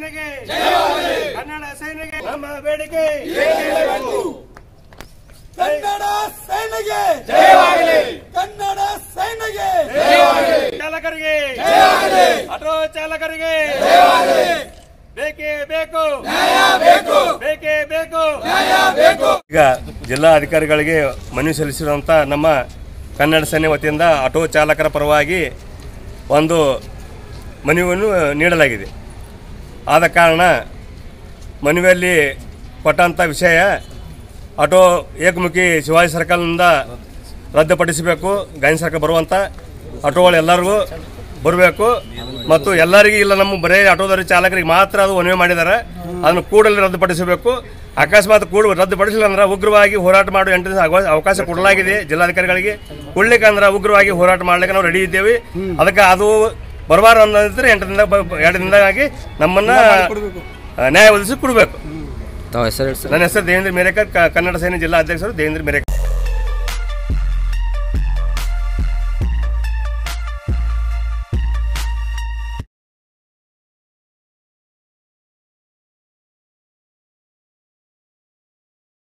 ಸೇನೆಗೆ ಕನ್ನಡ ಸೇನೆಗೆ ನಮ್ಮ ಬೇಡಿಕೆ ಕನ್ನಡ ಸೇನೆಗೆ ಕನ್ನಡ ಸೇನೆಗೆ ಚಾಲಕರಿಗೆ ಆಟೋ ಚಾಲಕರಿಗೆ ಬೇಕೇ ಬೇಕು ಬೇಕೇ ಬೇಕು ಈಗ ಜಿಲ್ಲಾ ಅಧಿಕಾರಿಗಳಿಗೆ ಮನವಿ ಸಲ್ಲಿಸಿರುವಂಥ ನಮ್ಮ ಕನ್ನಡ ಸೇನೆ ವತಿಯಿಂದ ಆಟೋ ಚಾಲಕರ ಪರವಾಗಿ ಒಂದು ಮನವಿಯನ್ನು ನೀಡಲಾಗಿದೆ ಆದ ಕಾರಣ ಮನವಿಯಲ್ಲಿ ಕೊಟ್ಟಂಥ ವಿಷಯ ಆಟೋ ಏಕಮುಖಿ ಶಿವಾಜಿ ಸರ್ಕಲ್ನಿಂದ ರದ್ದುಪಡಿಸಬೇಕು ಗಾಂಧಿ ಸರ್ಕಲ್ ಬರುವಂಥ ಆಟೋಗಳು ಎಲ್ಲರಿಗೂ ಬರಬೇಕು ಮತ್ತು ಎಲ್ಲರಿಗೂ ಇಲ್ಲ ನಮ್ಮ ಬರೀ ಆಟೋದವ್ರ ಚಾಲಕರಿಗೆ ಮಾತ್ರ ಅದು ಮನವಿ ಮಾಡಿದ್ದಾರೆ ಅದನ್ನು ಕೂಡಲೇ ರದ್ದುಪಡಿಸಬೇಕು ಅಕಸ್ಮಾತ್ ಕೂಡ ರದ್ದುಪಡಿಸಲಿಲ್ಲ ಅಂದ್ರೆ ಉಗ್ರವಾಗಿ ಹೋರಾಟ ಮಾಡೋ ಎಂಟು ದಿವಸ ಅವ- ಅವಕಾಶ ಕೊಡಲಾಗಿದೆ ಜಿಲ್ಲಾಧಿಕಾರಿಗಳಿಗೆ ಕೊಡ್ಲಿಕ್ಕೆ ಅಂದ್ರೆ ಉಗ್ರವಾಗಿ ಹೋರಾಟ ಮಾಡ್ಲಿಕ್ಕೆ ನಾವು ರೆಡಿ ಇದ್ದೇವೆ ಅದಕ್ಕೆ ಅದು ಬರಬಾರ್ದು ಅನ್ನೋದಿದ್ರೆ ಎಂಟು ದಿನದಾಗ ಬ- ಎರಡು ದಿನದಾಗಿ ನಮ್ಮನ್ನ ಆ, ನ್ಯಾಯ ಒದಗಿಸಿ ಕೊಡಬೇಕು ತಾವು ಹೆಸರು ಹೇಳಿ ಸರ್ ನನ್ನ ಹೆಸರು ದೇವೇಂದ್ರ ಮೇರೇಕರ್ ಕ- ಕನ್ನಡ ಸೇನೆ ಜಿಲ್ಲಾ ಅಧ್ಯಕ್ಷರು ದೇವೇಂದ್ರ ಮೇರೇಕರ್